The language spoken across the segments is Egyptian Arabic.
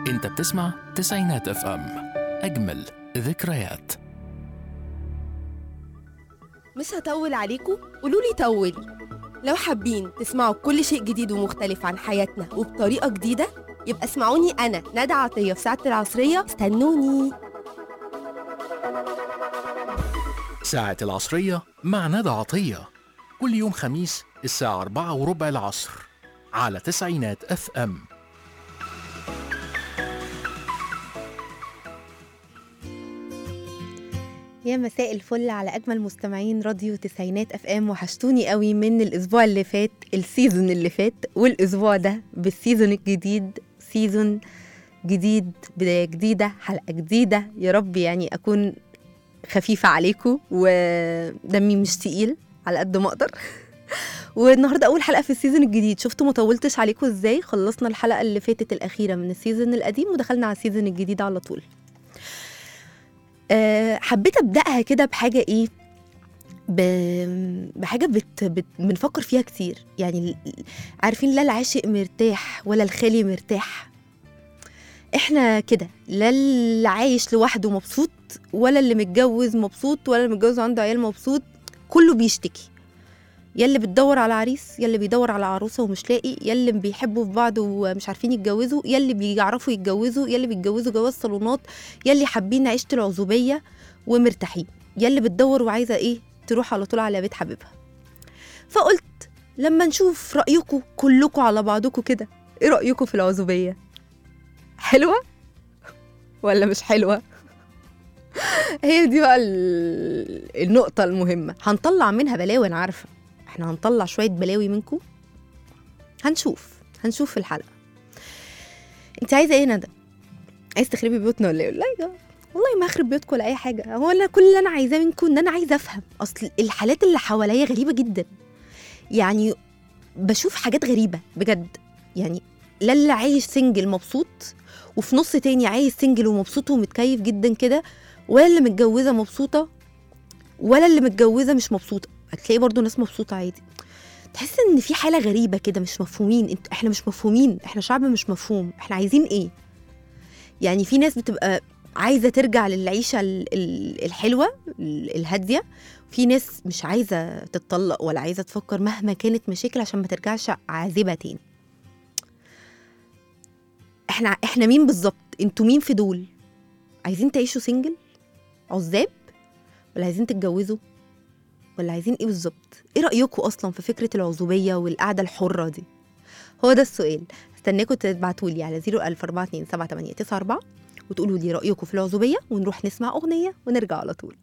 انت بتسمع تسعينات اف ام اجمل ذكريات مش هطول عليكم قولوا لي طولي لو حابين تسمعوا كل شيء جديد ومختلف عن حياتنا وبطريقة جديدة يبقى اسمعوني أنا ندى عطية في ساعة العصرية استنوني ساعة العصرية مع ندى عطية كل يوم خميس الساعة أربعة وربع العصر على تسعينات اف ام يا مساء الفل على أجمل مستمعين راديو تسعينات اف ام وحشتوني قوي من الأسبوع اللي فات السيزون اللي فات والأسبوع ده بالسيزون الجديد سيزون جديد بداية جديدة حلقة جديدة يا رب يعني أكون خفيفة عليكم ودمي مش تقيل على قد ما أقدر والنهارده أول حلقة في السيزون الجديد شفتوا ما طولتش عليكم إزاي خلصنا الحلقة اللي فاتت الأخيرة من السيزون القديم ودخلنا على السيزون الجديد على طول أه حبيت ابداها كده بحاجه ايه ب... بحاجه بت... بت... بنفكر فيها كتير يعني ال- عارفين لا العاشق مرتاح ولا الخالي مرتاح احنا كده لا اللي عايش لوحده مبسوط ولا اللي متجوز مبسوط ولا اللي متجوز عنده عيال مبسوط كله بيشتكي يا اللي بتدور على عريس يا اللي بيدور على عروسه ومش لاقي يا اللي بيحبوا في بعض ومش عارفين يتجوزوا يا اللي بيعرفوا يتجوزوا يا اللي بيتجوزوا جواز صالونات يا اللي حابين عيشه العزوبيه ومرتاحين يا اللي بتدور وعايزه ايه تروح على طول على بيت حبيبها فقلت لما نشوف رايكم كلكم على بعضكم كده ايه رايكم في العزوبيه حلوه ولا مش حلوه هي دي بقى ال- النقطه المهمه هنطلع منها بلاوي انا عارفه احنا هنطلع شويه بلاوي منكم هنشوف هنشوف في الحلقه انت عايزه ايه يا ندى عايز تخربي بيوتنا ولا ايه لا يا والله ما اخرب بيوتكم ولا اي حاجه هو انا كل اللي انا عايزاه منكم ان انا عايزه افهم اصل الحالات اللي حواليا غريبه جدا يعني بشوف حاجات غريبه بجد يعني لا اللي عايش سنجل مبسوط وفي نص تاني عايش سنجل ومبسوط ومتكيف جدا كده ولا اللي متجوزه مبسوطه ولا اللي متجوزه مش مبسوطه هتلاقي برضو ناس مبسوطه عادي تحس ان في حاله غريبه كده مش مفهومين انت احنا مش مفهومين احنا شعب مش مفهوم احنا عايزين ايه يعني في ناس بتبقى عايزه ترجع للعيشه ال- ال- الحلوه ال- الهاديه في ناس مش عايزه تتطلق ولا عايزه تفكر مهما كانت مشاكل عشان ما ترجعش عازبه تاني احنا احنا مين بالظبط انتوا مين في دول عايزين تعيشوا سنجل عزاب ولا عايزين تتجوزوا ولا عايزين ايه بالظبط ايه رايكم اصلا في فكره العزوبيه والقعده الحره دي هو ده السؤال استناكم تبعتوا لي على 014278994 وتقولوا لي رايكم في العزوبيه ونروح نسمع اغنيه ونرجع على طول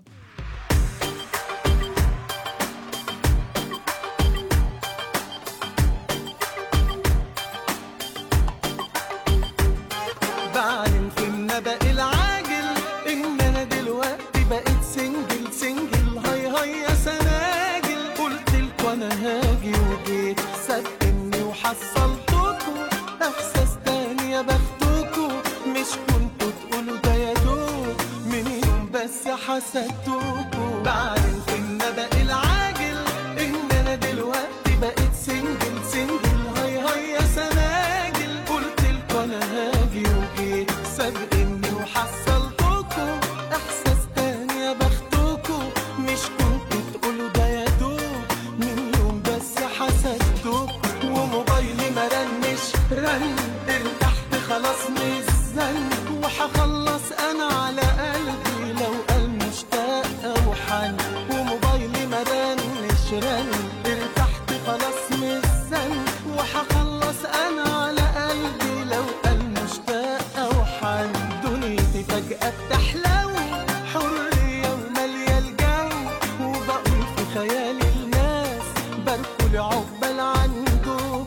بعلن في النبأ العاجل إن أنا دلوقتي بقيت سنجل سنجل هاي هاي يا سناجل قلت لكم أنا هاجي وجيت صدقني وحصلتكم إحساس تاني يا بختكم مش كنتوا تقولوا ده يا دوب من يوم بس حسدتكم بعلن في النبأ العاجل إن أنا دلوقتي بقيت سنجل سنجل هاي هاي يا سناجل قلت لكم أنا هاجي وجيت سابقني وحصلتكم إحساس تاني يا بختكم مش كنتوا تقولوا ده يا دوب من يوم بس حسدتكم وموبايلي ما رنش رن ارتحت خلاص مش زن وحخلص انا على قلبي لو قال مشتاق او حن وموبايلي ما رنش رن ارتحت خلاص مش زن وحخلص انا على قلبي لو قال مشتاق او حن دنيتي فجأة بتحلو حرية ومالية الجو وبقول في خيالي الناس باركوا عقبال عندكم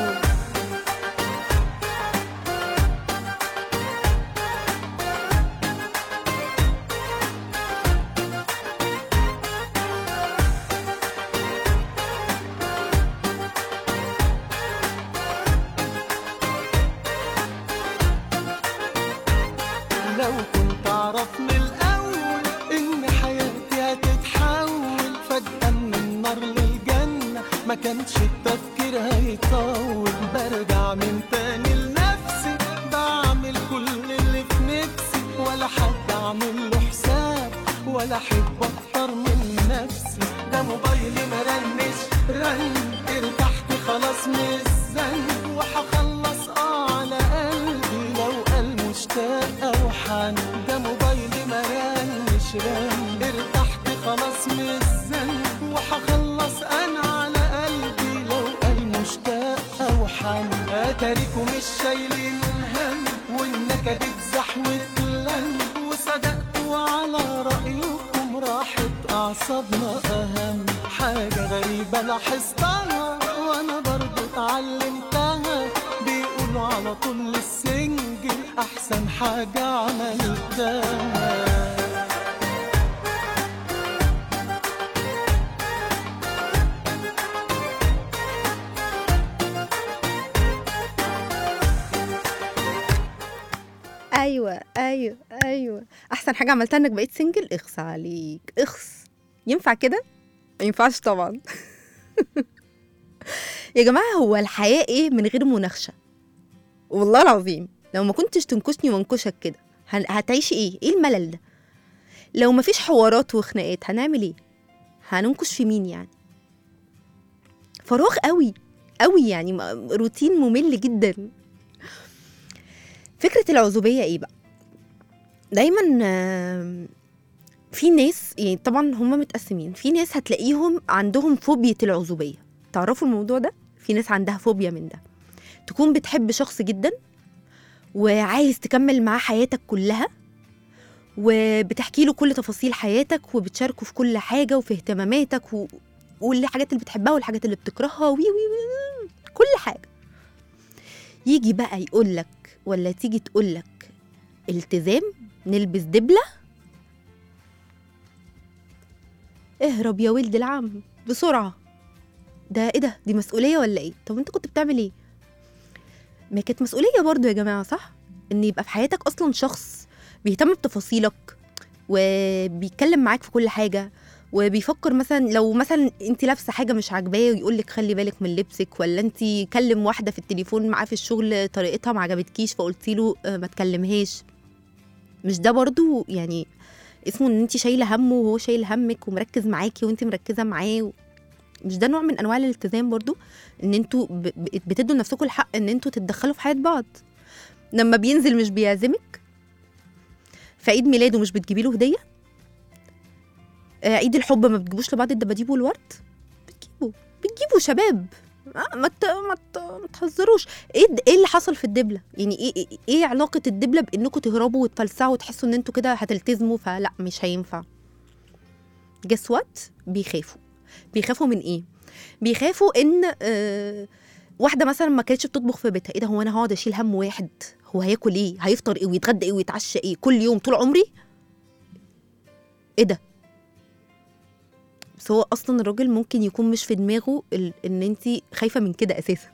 لو كنت اعرف من الاول ان حياتي هتتحول فجأة من النار للجنة ما كانش التفكير هيطول برجع من تاني لنفسي بعمل ولا احب اكتر من نفسي ده موبايلي مرنش رن ارتحت خلاص من الزن وهخلص اه على قلبي لو قال مشتاق او حن ده موبايلي مرنش رن ارتحت خلاص من الزن وهخلص انا على قلبي لو قال مشتاق او حن اتاريكم مش شايلين هم والنكد اتزحوت لن وصدقتوا على رأيكم راحت أعصابنا أهم حاجة غريبة لاحظتها وأنا برضو اتعلمتها بيقولوا على طول السنجل أحسن حاجة عملتها ايوه ايوه ايوه احسن حاجه عملتها انك بقيت سنجل اخس عليك اخس ينفع كده ما ينفعش طبعا يا جماعه هو الحياه ايه من غير مناقشه والله العظيم لو ما كنتش تنكشني وانكشك كده هن- هتعيشي ايه ايه الملل ده لو ما فيش حوارات وخناقات هنعمل ايه هننكش في مين يعني فراغ قوي قوي يعني م- روتين ممل جدا فكرة العزوبية ايه بقى؟ دايما آم، في ناس يعني طبعا هم متقسمين في ناس هتلاقيهم عندهم فوبيا العزوبية تعرفوا الموضوع ده؟ في ناس عندها فوبيا من ده تكون بتحب شخص جدا وعايز تكمل معاه حياتك كلها وبتحكي له كل تفاصيل حياتك وبتشاركه في كل حاجة وفي اهتماماتك و... والحاجات اللي بتحبها والحاجات اللي بتكرهها وي وي وي كل حاجة يجي بقى يقول لك ولا تيجي تقول لك التزام نلبس دبلة اهرب يا ولد العم بسرعة ده ايه ده دي مسؤولية ولا ايه طب انت كنت بتعمل ايه ما كانت مسؤولية برضو يا جماعة صح ان يبقى في حياتك اصلا شخص بيهتم بتفاصيلك وبيتكلم معاك في كل حاجة وبيفكر مثلا لو مثلا انت لابسه حاجه مش عاجباه ويقول لك خلي بالك من لبسك ولا انت كلم واحده في التليفون معاه في الشغل طريقتها ما عجبتكيش فقلتي له آه، ما تكلمهاش مش ده برضو يعني اسمه ان انت شايله همه وهو شايل همك ومركز معاكي وانت مركزه معاه و... مش ده نوع من انواع الالتزام برضو ان انتوا ب... ب- بتدوا لنفسكم الحق ان انتوا تتدخلوا في حياه بعض لما بينزل مش بيعزمك في عيد ميلاده مش بتجيبي له هديه آه، عيد الحب ما بتجيبوش لبعض الدباديب والورد بتجيبوا بتجيبوا شباب آه، ما ت- ما ت- ما تهزروش ايه د- ايه اللي حصل في الدبله يعني ايه ايه, إيه علاقه الدبله بانكم تهربوا وتفلسعوا وتحسوا ان انتوا كده هتلتزموا فلا مش هينفع جس وات بيخافوا بيخافوا من ايه بيخافوا ان آه واحده مثلا ما كانتش بتطبخ في بيتها ايه ده هو انا هقعد اشيل هم واحد هو هياكل ايه هيفطر ايه ويتغدى ايه ويتعشى ايه كل يوم طول عمري ايه ده بس هو اصلا الراجل ممكن يكون مش في دماغه ال- ان انت خايفه من كده اساسا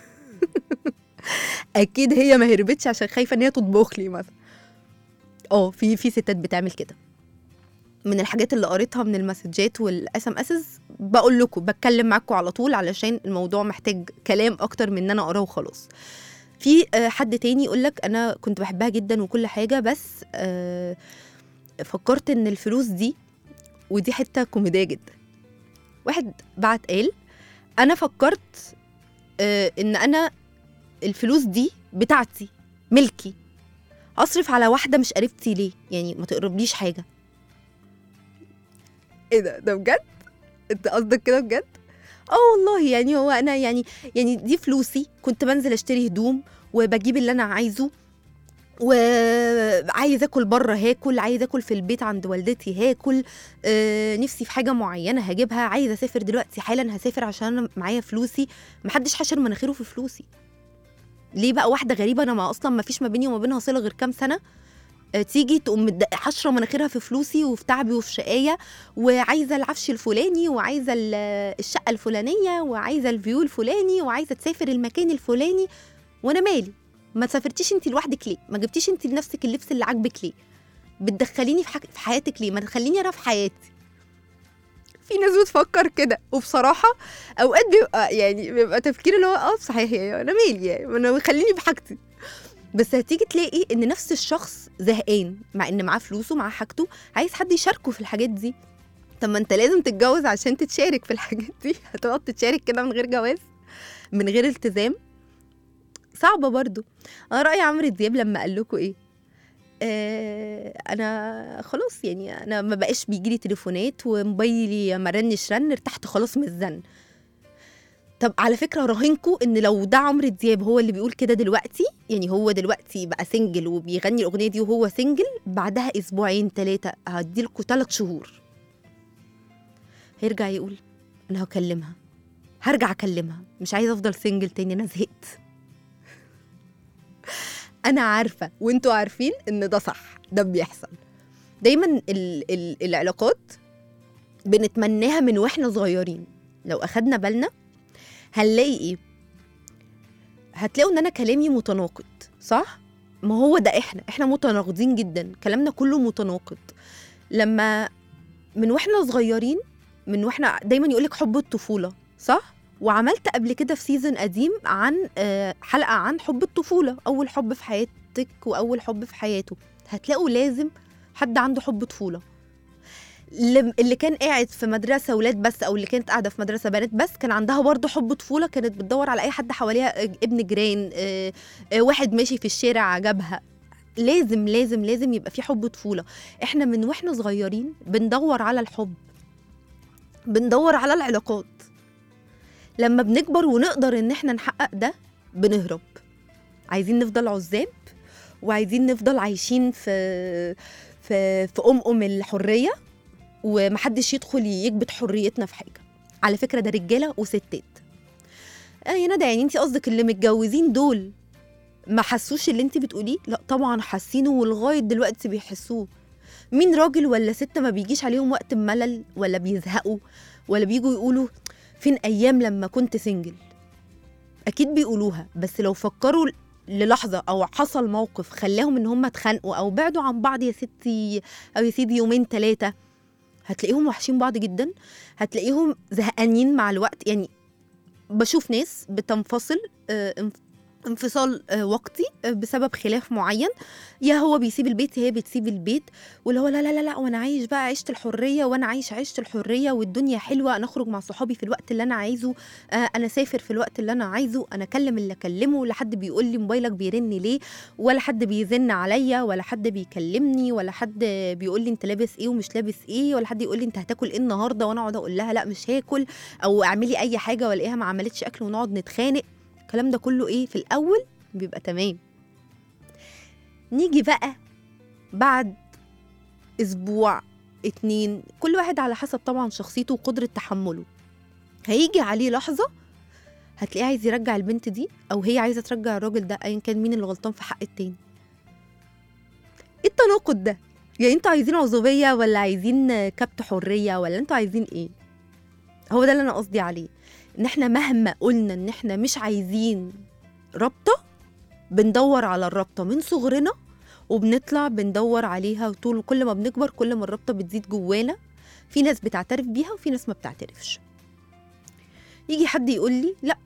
اكيد هي ما هربتش عشان خايفه ان هي تطبخ لي مثلا اه في في ستات بتعمل كده من الحاجات اللي قريتها من المسجات والاس ام اسز بقول لكم بتكلم معاكم على طول علشان الموضوع محتاج كلام اكتر من ان انا اقراه وخلاص في آه، حد تاني يقول لك انا كنت بحبها جدا وكل حاجه بس آه، فكرت ان الفلوس دي ودي حته كوميديه جدا واحد بعت قال انا فكرت آه، ان انا الفلوس دي بتاعتي ملكي اصرف على واحده مش قريبتي ليه يعني ما تقربليش حاجه ايه ده ده بجد انت قصدك كده بجد اه والله يعني هو انا يعني يعني دي فلوسي كنت بنزل اشتري هدوم وبجيب اللي انا عايزه وعايز اكل بره هاكل عايز اكل في البيت عند والدتي هاكل آه نفسي في حاجه معينه هجيبها عايزه اسافر دلوقتي حالا هسافر عشان انا معايا فلوسي محدش حشر مناخيره في فلوسي ليه بقى واحده غريبه انا ما اصلا ما فيش ما بيني وما بينها صله غير كام سنه آه، تيجي تقوم مد- حشره مناخيرها في فلوسي وفي تعبي وفي شقايا وعايزه العفش الفلاني وعايزه ال- الشقه الفلانيه وعايزه الفيو الفلاني وعايزه تسافر المكان الفلاني وانا مالي ما سافرتيش انت لوحدك ليه ما جبتيش انت لنفسك اللبس اللي عاجبك ليه بتدخليني في, حك... في حياتك ليه ما تخليني انا في حياتي في ناس بتفكر كده وبصراحه اوقات بيبقى يعني بيبقى تفكير اللي هو اه صحيح يعني انا مالي يعني ما انا خليني في حاجتي بس هتيجي تلاقي ان نفس الشخص زهقان مع ان معاه فلوسه معاه حاجته عايز حد يشاركه في الحاجات دي طب ما انت لازم تتجوز عشان تتشارك في الحاجات دي هتقعد تتشارك كده من غير جواز من غير التزام صعبة برضو انا رأيي عمرو دياب لما قال لكم ايه آه انا خلاص يعني انا ما بقاش بيجي لي تليفونات وموبايلي ما رنش رن ارتحت خلاص من الزن طب على فكره راهنكم ان لو ده عمرو دياب هو اللي بيقول كده دلوقتي يعني هو دلوقتي بقى سنجل وبيغني الاغنيه دي وهو سنجل بعدها اسبوعين ثلاثه هديلكوا ثلاث شهور هيرجع يقول انا هكلمها هرجع اكلمها مش عايزه افضل سنجل تاني انا زهقت انا عارفه وانتوا عارفين ان ده صح ده بيحصل دايما ال ال العلاقات بنتمناها من واحنا صغيرين لو اخدنا بالنا هنلاقي ايه هتلاقوا ان انا كلامي متناقض صح ما هو ده احنا احنا متناقضين جدا كلامنا كله متناقض لما من واحنا صغيرين من واحنا دايما يقولك حب الطفوله صح وعملت قبل كده في سيزون قديم عن آه، حلقه عن حب الطفوله اول حب في حياتك واول حب في حياته هتلاقوا لازم حد عنده حب طفوله اللي اللي كان قاعد في مدرسه ولاد بس او اللي كانت قاعده في مدرسه بنات بس كان عندها برضه حب طفوله كانت بتدور على اي حد حواليها آه، ابن جيران آه، آه، واحد ماشي في الشارع عجبها لازم لازم لازم يبقى في حب طفوله احنا من واحنا صغيرين بندور على الحب بندور على العلاقات لما بنكبر ونقدر ان احنا نحقق ده بنهرب عايزين نفضل عزاب وعايزين نفضل عايشين في في في ام ام الحريه ومحدش يدخل يكبت حريتنا في حاجه على فكره ده رجاله وستات آه يا ندى يعني انت قصدك اللي متجوزين دول ما حسوش اللي انت بتقوليه لا طبعا حاسينه ولغايه دلوقتي بيحسوه مين راجل ولا ست ما بيجيش عليهم وقت ملل ولا بيزهقوا ولا بيجوا يقولوا فين ايام لما كنت سنجل اكيد بيقولوها بس لو فكروا للحظه او حصل موقف خلاهم ان هم اتخانقوا او بعدوا عن بعض يا ستي او يا سيدي يومين ثلاثه هتلاقيهم وحشين بعض جدا هتلاقيهم زهقانين مع الوقت يعني بشوف ناس بتنفصل آه، انف- انفصال آه، وقتي آه، بسبب خلاف معين يا هو بيسيب البيت يا هي بتسيب البيت واللي هو لا لا لا لا وانا عايش بقى عيشه الحريه وانا عايش عيشه الحريه والدنيا حلوه انا اخرج مع صحابي في الوقت اللي انا عايزه آه انا اسافر في الوقت اللي انا عايزه انا اكلم اللي اكلمه لا حد بيقول لي موبايلك بيرن ليه ولا حد بيزن عليا ولا حد بيكلمني ولا حد بيقول لي انت لابس ايه ومش لابس ايه ولا حد يقول لي انت هتاكل ايه النهارده وانا اقعد اقول لها لا مش هاكل او اعملي اي حاجه والاقيها ما عملتش اكل ونقعد نتخانق الكلام ده كله ايه في الاول بيبقى تمام نيجي بقى بعد اسبوع اتنين كل واحد على حسب طبعا شخصيته وقدرة تحمله هيجي عليه لحظة هتلاقيه عايز يرجع البنت دي او هي عايزة ترجع الراجل ده ايا كان مين اللي غلطان في حق التاني ايه التناقض ده يعني انتوا عايزين عزوبية ولا عايزين كبت حرية ولا انتوا عايزين ايه هو ده اللي انا قصدي عليه ان احنا مهما قلنا ان احنا مش عايزين رابطة بندور على الرابطة من صغرنا وبنطلع بندور عليها وطول كل ما بنكبر كل ما الرابطة بتزيد جوانا في ناس بتعترف بيها وفي ناس ما بتعترفش يجي حد يقول لي لا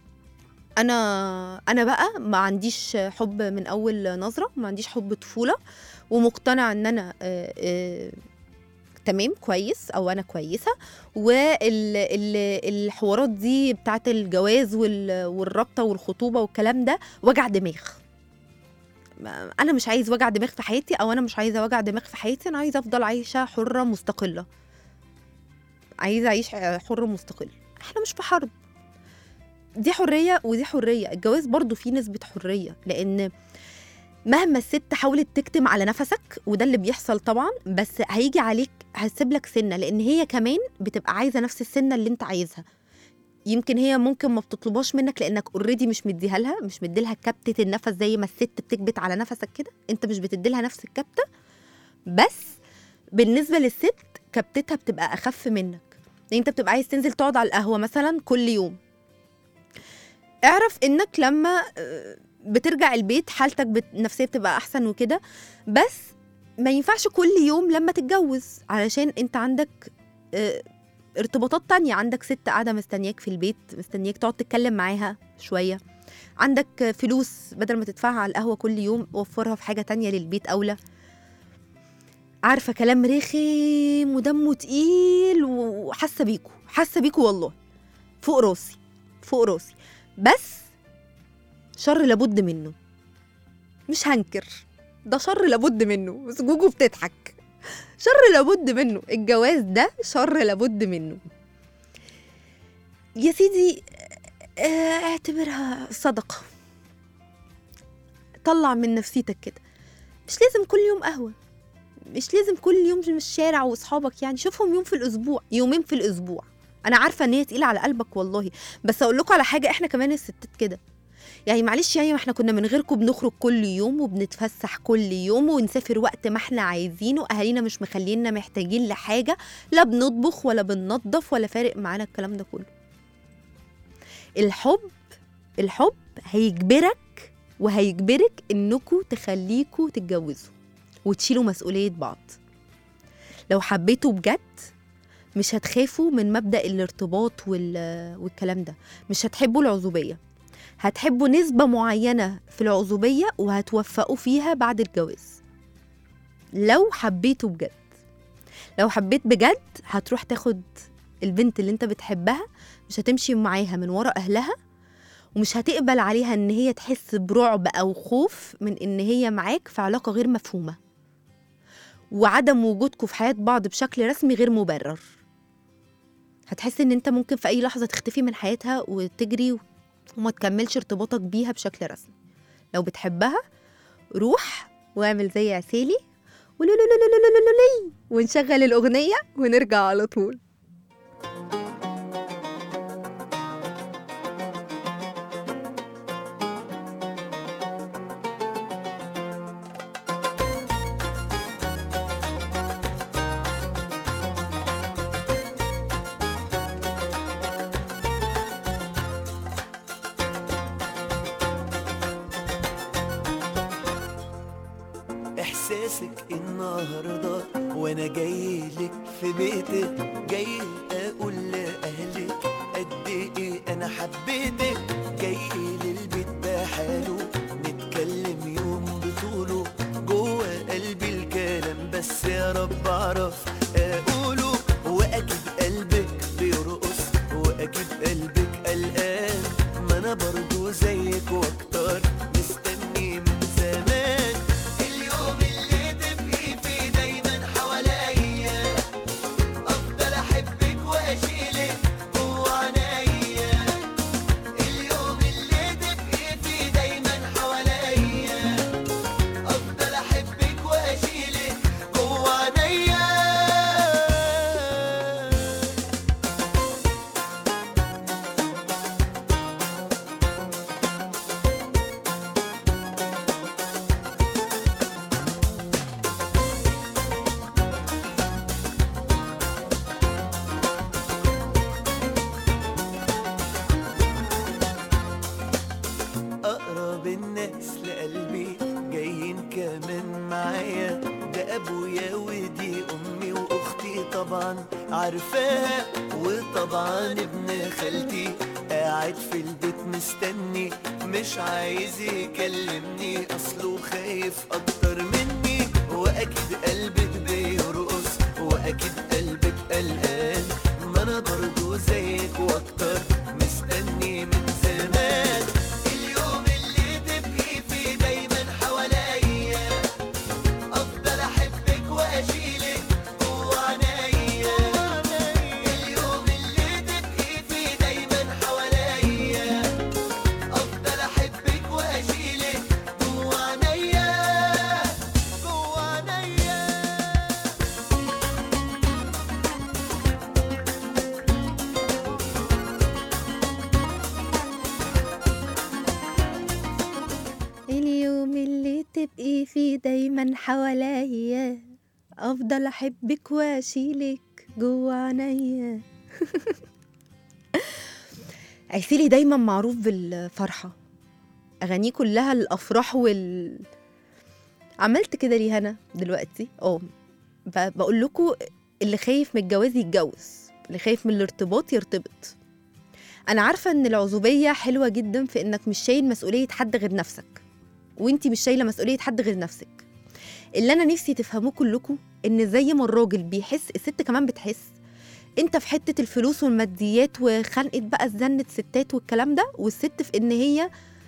انا انا بقى ما عنديش حب من اول نظره ما عنديش حب طفوله ومقتنع ان انا آه، آه، تمام كويس او انا كويسه والحوارات دي بتاعت الجواز وال- والرابطه والخطوبه والكلام ده وجع دماغ ما- انا مش عايز وجع دماغ في حياتي او انا مش عايزه وجع دماغ في حياتي انا عايزه افضل عايشه حره مستقله عايزه اعيش حره مستقل احنا مش في حرب دي حريه ودي حريه الجواز برضو فيه نسبه حريه لان مهما الست حاولت تكتم على نفسك وده اللي بيحصل طبعا بس هيجي عليك هتسيب لك سنه لان هي كمان بتبقى عايزه نفس السنه اللي انت عايزها يمكن هي ممكن ما بتطلبهاش منك لانك اوريدي مش مديها لها مش مديلها كبته النفس زي ما الست بتكبت على نفسك كده انت مش بتديلها نفس الكبته بس بالنسبه للست كبتتها بتبقى اخف منك يعني انت بتبقى عايز تنزل تقعد على القهوه مثلا كل يوم اعرف انك لما آه، بترجع البيت حالتك بت- النفسيه بتبقى احسن وكده بس ما ينفعش كل يوم لما تتجوز علشان انت عندك آه، ارتباطات تانية عندك ست قاعدة مستنياك في البيت مستنياك تقعد تتكلم معاها شوية عندك فلوس بدل ما تدفعها على القهوه كل يوم وفرها في حاجه تانية للبيت اولى عارفه كلام رخم ودمه تقيل وحاسه بيكو حاسه بيكو والله فوق راسي فوق راسي بس شر لابد منه مش هنكر ده شر لابد منه بس جوجو بتضحك شر لابد منه الجواز ده شر لابد منه يا سيدي آه، اعتبرها صدقة طلع من نفسيتك كده مش لازم كل يوم قهوة مش لازم كل يوم في الشارع واصحابك يعني شوفهم يوم في الاسبوع يومين في الاسبوع انا عارفه ان هي تقيله على قلبك والله بس اقول لكم على حاجه احنا كمان الستات كده يعني معلش يعني ما احنا كنا من غيركم بنخرج كل يوم وبنتفسح كل يوم ونسافر وقت ما احنا عايزينه اهالينا مش مخلينا محتاجين لحاجه لا بنطبخ ولا بننظف ولا فارق معانا الكلام ده كله الحب الحب هيجبرك وهيجبرك انكم تخليكوا تتجوزوا وتشيلوا مسؤوليه بعض لو حبيتوا بجد مش هتخافوا من مبدا الارتباط وال... والكلام ده مش هتحبوا العزوبيه هتحبوا نسبة معينة في العزوبية وهتوفقوا فيها بعد الجواز لو حبيتوا بجد لو حبيت بجد هتروح تاخد البنت اللي انت بتحبها مش هتمشي معاها من ورا أهلها ومش هتقبل عليها ان هي تحس برعب او خوف من ان هي معاك في علاقة غير مفهومة وعدم وجودكم في حياة بعض بشكل رسمي غير مبرر هتحس ان انت ممكن في اي لحظة تختفي من حياتها وتجري وما تكملش ارتباطك بيها بشكل رسمي لو بتحبها روح واعمل زي عسالي ولولولولولولولي ونشغل الأغنية ونرجع على طول احساسك النهارده وانا جاي لك في بيتك جاي اقول لاهلك قد ايه انا حبيتك جاي للبيت بحاله نتكلم يوم بطوله جوه قلبي الكلام بس يا رب اعرف اقوله واكيد قلبك بيرقص واكيد قلبك قلقان ما انا برضو زيك واكتر مستني من زمان اليوم اللي تبقي فيه دايما حواليا افضل احبك واشيلك جوا عينيا اليوم اللي تبقي فيه دايما حواليا افضل احبك واشيلك جوا عينيا أقرب الناس لقلبي جايين كمان معايا ده أبويا ودي أمي وأختي طبعا عارفاها وطبعا ابن خالتي قاعد في البيت مستني مش عايز يكلمني أصله خايف أكتر مني وأكيد قلبك بيرقص وأكيد قلبك قلقان ما أنا برضو زيك وأكتر مستني من زمان اليوم اللي تبقي فيه دايما حواليا افضل احبك واشيلك جوا عينيا اليوم اللي تبقي فيه دايما حواليا افضل احبك واشيلك جوا عينيا جوا عينيا اليوم اللي تبقي فيه دايما حواليا افضل احبك واشيلك جوا عينيا عسيلي دايما معروف بالفرحه اغانيه كلها الافراح وال عملت كده ليه انا دلوقتي اه ب- بقول لكم اللي خايف من الجواز يتجوز اللي خايف من الارتباط يرتبط انا عارفه ان العزوبيه حلوه جدا في انك مش شايل مسؤوليه حد غير نفسك وانتي مش شايله مسؤوليه حد غير نفسك اللي انا نفسي تفهموه كلكم ان زي ما الراجل بيحس الست كمان بتحس انت في حته الفلوس والماديات وخنقه بقى زنة ستات والكلام ده والست في ان هي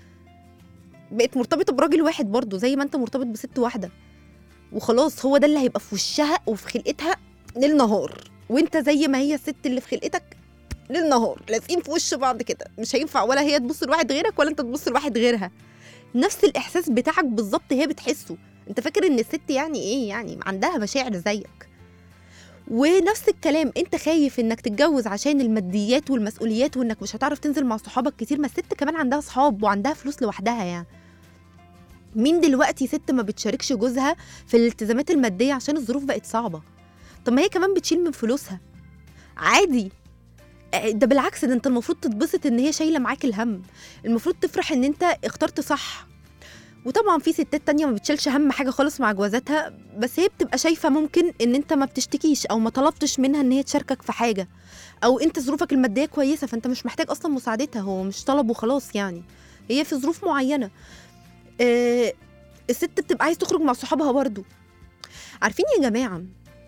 بقت مرتبطه براجل واحد برضه زي ما انت مرتبط بست واحده وخلاص هو ده اللي هيبقى في وشها وفي خلقتها ليل نهار وانت زي ما هي الست اللي في خلقتك ليل نهار لازقين في وش بعض كده مش هينفع ولا هي تبص لواحد غيرك ولا انت تبص لواحد غيرها نفس الاحساس بتاعك بالظبط هي بتحسه انت فاكر ان الست يعني ايه يعني عندها مشاعر زيك ونفس الكلام انت خايف انك تتجوز عشان الماديات والمسؤوليات وانك مش هتعرف تنزل مع صحابك كتير ما الست كمان عندها صحاب وعندها فلوس لوحدها يعني مين دلوقتي ست ما بتشاركش جوزها في الالتزامات المادية عشان الظروف بقت صعبة طب ما هي كمان بتشيل من فلوسها عادي آه، ده بالعكس ده انت المفروض تتبسط ان هي شايله معاك الهم المفروض تفرح ان انت اخترت صح وطبعا في ستات تانية ما بتشيلش هم حاجه خالص مع جوازاتها بس هي بتبقى شايفه ممكن ان انت ما بتشتكيش او ما طلبتش منها ان هي تشاركك في حاجه او انت ظروفك الماديه كويسه فانت مش محتاج اصلا مساعدتها هو مش طلب وخلاص يعني هي في ظروف معينه آه الست بتبقى عايز تخرج مع صحابها برضو عارفين يا جماعه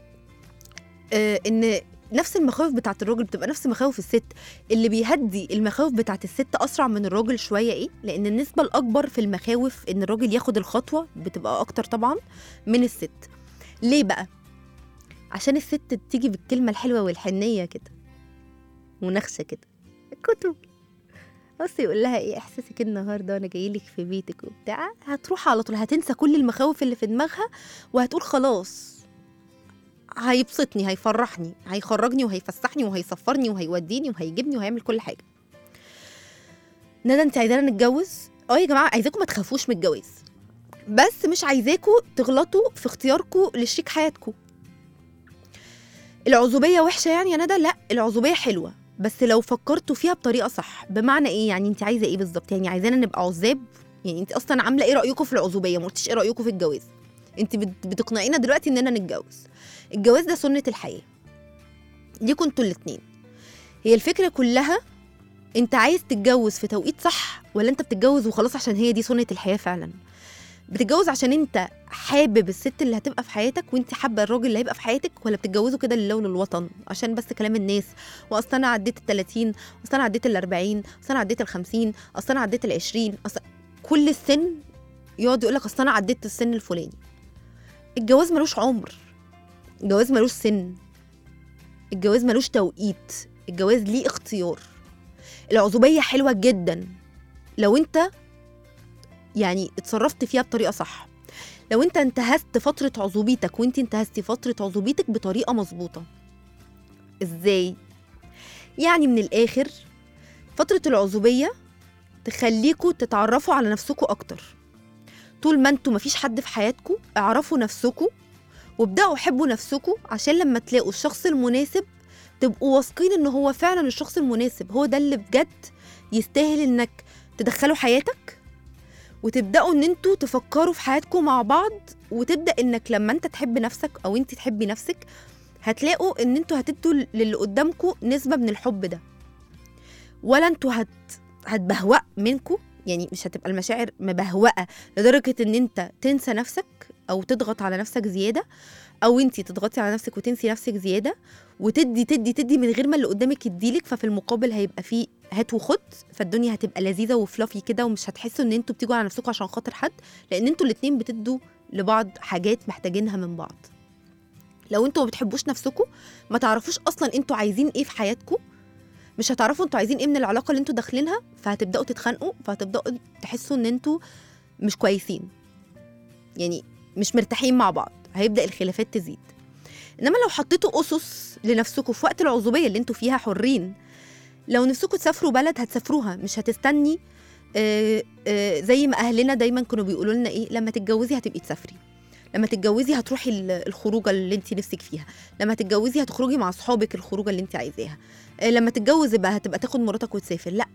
آه ان نفس المخاوف بتاعت الراجل بتبقى نفس مخاوف الست اللي بيهدي المخاوف بتاعت الست اسرع من الراجل شويه ايه لان النسبه الاكبر في المخاوف ان الراجل ياخد الخطوه بتبقى اكتر طبعا من الست ليه بقى عشان الست تيجي بالكلمه الحلوه والحنيه كده ونخشه كده كتب بص يقول لها ايه احساسك النهارده وانا جاي لك في بيتك وبتاع هتروح على طول هتنسى كل المخاوف اللي في دماغها وهتقول خلاص هيبسطني هيفرحني هيخرجني وهيفسحني وهيسفرني وهيوديني وهيجيبني وهيعمل كل حاجه ندى انت عايزانا نتجوز اه يا جماعه عايزاكم ما تخافوش من الجواز بس مش عايزاكم تغلطوا في اختياركم لشريك حياتكم العزوبيه وحشه يعني يا ندى لا العزوبيه حلوه بس لو فكرتوا فيها بطريقه صح بمعنى ايه يعني انت عايزه ايه بالظبط يعني عايزانا نبقى عزاب يعني انت اصلا عامله ايه رايكم في العزوبيه ما قلتيش ايه رايكم في الجواز انت بت- بتقنعينا دلوقتي اننا نتجوز الجواز ده سنه الحياه ليكوا انتوا الاتنين هي الفكره كلها انت عايز تتجوز في توقيت صح ولا انت بتتجوز وخلاص عشان هي دي سنه الحياه فعلا بتتجوز عشان انت حابب الست اللي هتبقى في حياتك وانت حابه الراجل اللي هيبقى في حياتك ولا بتتجوزوا كده لله وللوطن عشان بس كلام الناس واصل انا عديت ال 30 اصل انا عديت ال 40 اصل انا عديت ال 50 اصل انا عديت ال 20 اصل كل السن يقعد يقول لك اصل انا عديت السن الفلاني الجواز ملوش عمر الجواز ملوش سن الجواز ملوش توقيت الجواز ليه اختيار العزوبيه حلوه جدا لو انت يعني اتصرفت فيها بطريقه صح لو انت انتهزت فتره عزوبيتك وانت انتهزتي فتره عزوبيتك بطريقه مظبوطه ازاي يعني من الاخر فتره العزوبيه تخليكوا تتعرفوا على نفسكوا اكتر طول ما انتوا مفيش حد في حياتكوا اعرفوا نفسكوا وابداوا حبوا نفسكوا عشان لما تلاقوا الشخص المناسب تبقوا واثقين ان هو فعلا الشخص المناسب هو ده اللي بجد يستاهل انك تدخله حياتك وتبداوا ان انتوا تفكروا في حياتكم مع بعض وتبدا انك لما انت تحب نفسك او انت تحبي نفسك هتلاقوا ان انتوا هتدوا للي قدامكم نسبه من الحب ده ولا انتوا هت هتبهوأ منكم يعني مش هتبقى المشاعر مبهوأة لدرجة ان انت تنسى نفسك او تضغط على نفسك زيادة او انت تضغطي على نفسك وتنسي نفسك زيادة وتدي تدي تدي من غير ما اللي قدامك يديلك ففي المقابل هيبقى فيه هات وخد فالدنيا هتبقى لذيذة وفلافي كده ومش هتحسوا ان انتوا بتيجوا على نفسكم عشان خاطر حد لان انتوا الاتنين بتدوا لبعض حاجات محتاجينها من بعض لو انتوا ما بتحبوش نفسكم ما تعرفوش اصلا انتوا عايزين ايه في حياتكم مش هتعرفوا انتوا عايزين ايه من العلاقه اللي انتوا داخلينها فهتبداوا تتخانقوا فهتبداوا تحسوا ان انتوا مش كويسين يعني مش مرتاحين مع بعض هيبدا الخلافات تزيد انما لو حطيتوا اسس لنفسكم في وقت العزوبيه اللي انتوا فيها حرين لو نفسكم تسافروا بلد هتسافروها مش هتستني آه، آه، زي ما اهلنا دايما كانوا بيقولوا لنا ايه لما تتجوزي هتبقي تسافري لما تتجوزي هتروحي ال- الخروجه اللي انت نفسك فيها لما تتجوزي هتخرجي مع اصحابك الخروجه اللي انت عايزاها آه، لما تتجوز يبقى هتبقى تاخد مراتك وتسافر لا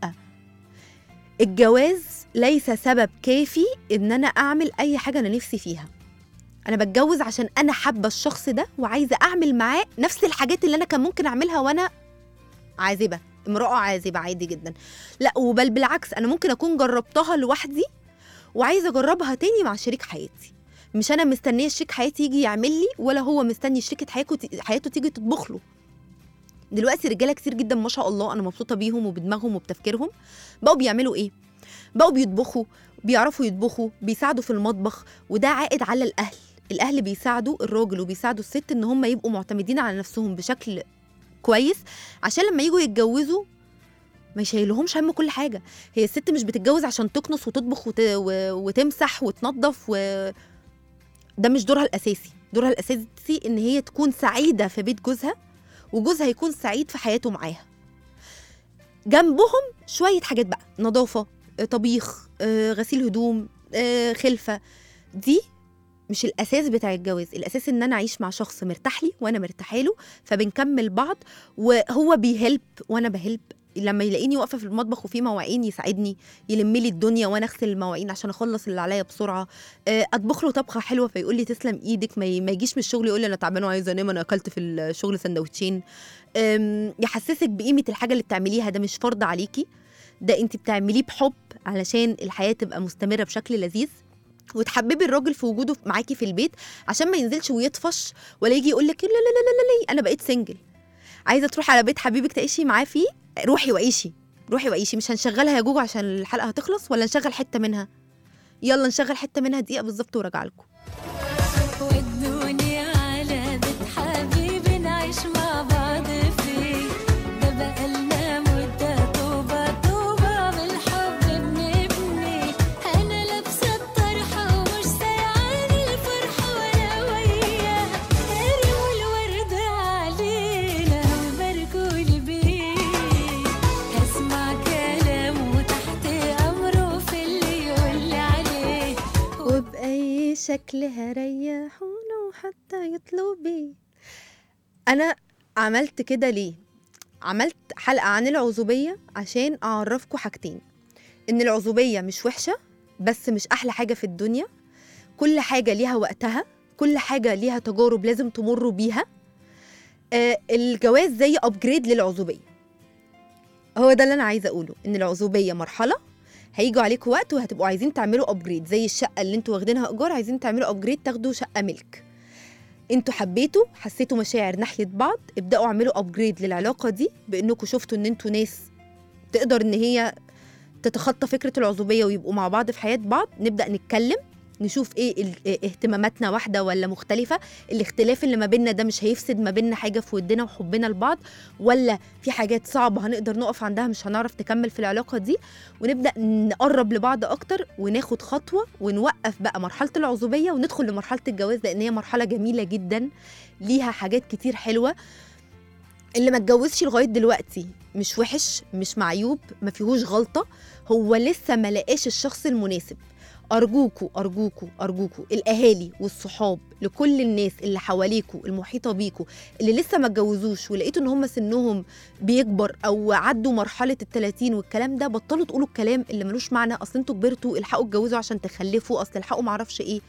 الجواز ليس سبب كافي ان انا اعمل اي حاجه انا نفسي فيها انا بتجوز عشان انا حابه الشخص ده وعايزه اعمل معاه نفس الحاجات اللي انا كان ممكن اعملها وانا عازبه امراه عازبه عادي جدا لا وبل بالعكس انا ممكن اكون جربتها لوحدي وعايزه اجربها تاني مع شريك حياتي مش انا مستنيه شريك حياتي يجي يعمل لي ولا هو مستني شريكه حياته حياته تيجي تطبخ له دلوقتي رجاله كتير جدا ما شاء الله انا مبسوطه بيهم وبدماغهم وبتفكيرهم بقوا بيعملوا ايه بقوا بيطبخوا بيعرفوا يطبخوا بيساعدوا في المطبخ وده عائد على الاهل الاهل بيساعدوا الراجل وبيساعدوا الست ان هم يبقوا معتمدين على نفسهم بشكل كويس عشان لما يجوا يتجوزوا ما يشيلهمش هم كل حاجه هي الست مش بتتجوز عشان تكنس وتطبخ وت... و... وتمسح وتنظف و... ده مش دورها الاساسي دورها الاساسي ان هي تكون سعيده في بيت جوزها وجوزها يكون سعيد في حياته معاها جنبهم شويه حاجات بقى نظافه آه، طبيخ آه، غسيل هدوم آه، خلفه دي مش الاساس بتاع الجواز الاساس ان انا اعيش مع شخص مرتاح لي وانا مرتاحه له فبنكمل بعض وهو بيهلب وانا بهلب لما يلاقيني واقفه في المطبخ وفي مواعين يساعدني يلم لي الدنيا وانا اغسل المواعين عشان اخلص اللي عليا بسرعه آه، اطبخ له طبخه حلوه فيقول لي تسلم ايدك ما ي- ما يجيش من الشغل يقول لي انا تعبان وعايزه انام انا اكلت في الشغل سندوتشين أم، يحسسك بقيمه الحاجه اللي بتعمليها ده مش فرض عليكي ده انت بتعمليه بحب علشان الحياه تبقى مستمره بشكل لذيذ وتحببي الراجل في وجوده معاكي في البيت عشان ما ينزلش ويطفش ولا يجي يقول لك لا لا لا لا لا انا بقيت سنجل عايزه تروحي على بيت حبيبك تعيشي معاه فيه روحي وعيشي روحي وعيشي مش هنشغلها يا جوجو عشان الحلقه هتخلص ولا نشغل حته منها يلا نشغل حته منها دقيقه بالظبط وراجع لكم ودوني على بيت حبيبي نعيش مع بعض فيه ده بقالنا مدة طوبة طوبة بالحب بنبني أنا لابسة الطرحة ومش سايعاني الفرحة وأنا وياه هرموا الورد علينا وباركولي بيه هسمع كلامه تحت أمره في اللي يقولي عليه وبأي شكل هريحونه حتى يطلبي أنا عملت كده ليه؟ عملت حلقة عن العزوبية عشان أعرفكم حاجتين إن العزوبية مش وحشة بس مش أحلى حاجة في الدنيا كل حاجة ليها وقتها كل حاجة ليها تجارب لازم تمروا بيها آه الجواز زي أبجريد للعزوبية هو ده اللي أنا عايزة أقوله إن العزوبية مرحلة هيجوا عليكم وقت وهتبقوا عايزين تعملوا ابجريد زي الشقه اللي انتوا واخدينها ايجار عايزين تعملوا ابجريد تاخدوا شقه ملك انتوا حبيتوا حسيتوا مشاعر ناحيه بعض ابداوا اعملوا ابجريد للعلاقه دي بانكم شفتوا ان انتوا ناس تقدر ان هي تتخطى فكره العزوبيه ويبقوا مع بعض في حياه بعض نبدا نتكلم نشوف ايه ال- إيه اهتماماتنا واحده ولا مختلفه الاختلاف اللي ما بيننا ده مش هيفسد ما بيننا حاجه في ودنا وحبنا لبعض ولا في حاجات صعبه هنقدر نقف عندها مش هنعرف نكمل في العلاقه دي ونبدا نقرب لبعض اكتر وناخد خطوه ونوقف بقى مرحله العزوبيه وندخل لمرحله الجواز لان هي مرحله جميله جدا ليها حاجات كتير حلوه اللي ما اتجوزش لغايه دلوقتي مش وحش مش معيوب ما فيهوش غلطه هو لسه ما لقاش الشخص المناسب ارجوكوا ارجوكوا ارجوكوا الاهالي والصحاب لكل الناس اللي حواليكوا المحيطه بيكوا اللي لسه ما اتجوزوش ولقيتوا ان هم سنهم بيكبر او عدوا مرحله التلاتين والكلام ده بطلوا تقولوا الكلام اللي ملوش معنى اصل انتوا كبرتوا الحقوا اتجوزوا عشان تخلفوا اصل الحقوا معرفش ايه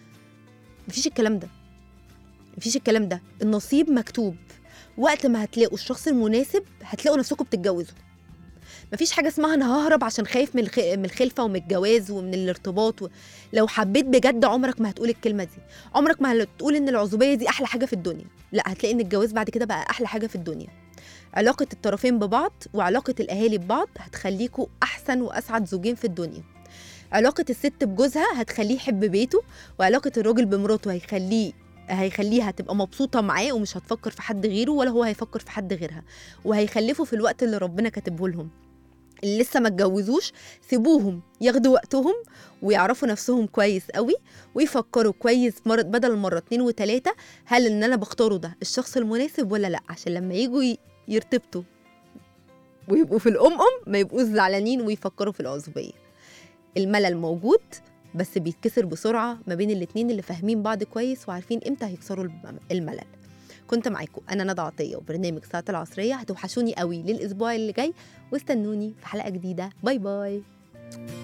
مفيش الكلام ده مفيش الكلام ده النصيب مكتوب وقت ما هتلاقوا الشخص المناسب هتلاقوا نفسكم بتتجوزوا مفيش حاجه اسمها انا ههرب عشان خايف من الخ... من الخلفه ومن الجواز ومن الارتباط و... لو حبيت بجد عمرك ما هتقول الكلمه دي عمرك ما هتقول ان العزوبيه دي احلى حاجه في الدنيا لا هتلاقي ان الجواز بعد كده بقى احلى حاجه في الدنيا علاقه الطرفين ببعض وعلاقه الاهالي ببعض هتخليكوا احسن واسعد زوجين في الدنيا علاقه الست بجوزها هتخليه يحب بيته وعلاقه الراجل بمراته هيخليه هيخليها تبقى مبسوطة معاه ومش هتفكر في حد غيره ولا هو هيفكر في حد غيرها وهيخلفوا في الوقت اللي ربنا كاتبه لهم اللي لسه ما اتجوزوش سيبوهم ياخدوا وقتهم ويعرفوا نفسهم كويس قوي ويفكروا كويس مرة بدل مرة اتنين وتلاتة هل ان انا بختاره ده الشخص المناسب ولا لا عشان لما يجوا ي- يرتبطوا ويبقوا في الام ام ما يبقوش زعلانين ويفكروا في العزوبية الملل موجود بس بيتكسر بسرعة ما بين الاتنين اللي فاهمين بعض كويس وعارفين امتى هيكسروا الم- الملل كنت معاكم انا ندى عطيه وبرنامج ساعه العصريه هتوحشوني قوي للاسبوع اللي جاي واستنوني في حلقه جديده باي باي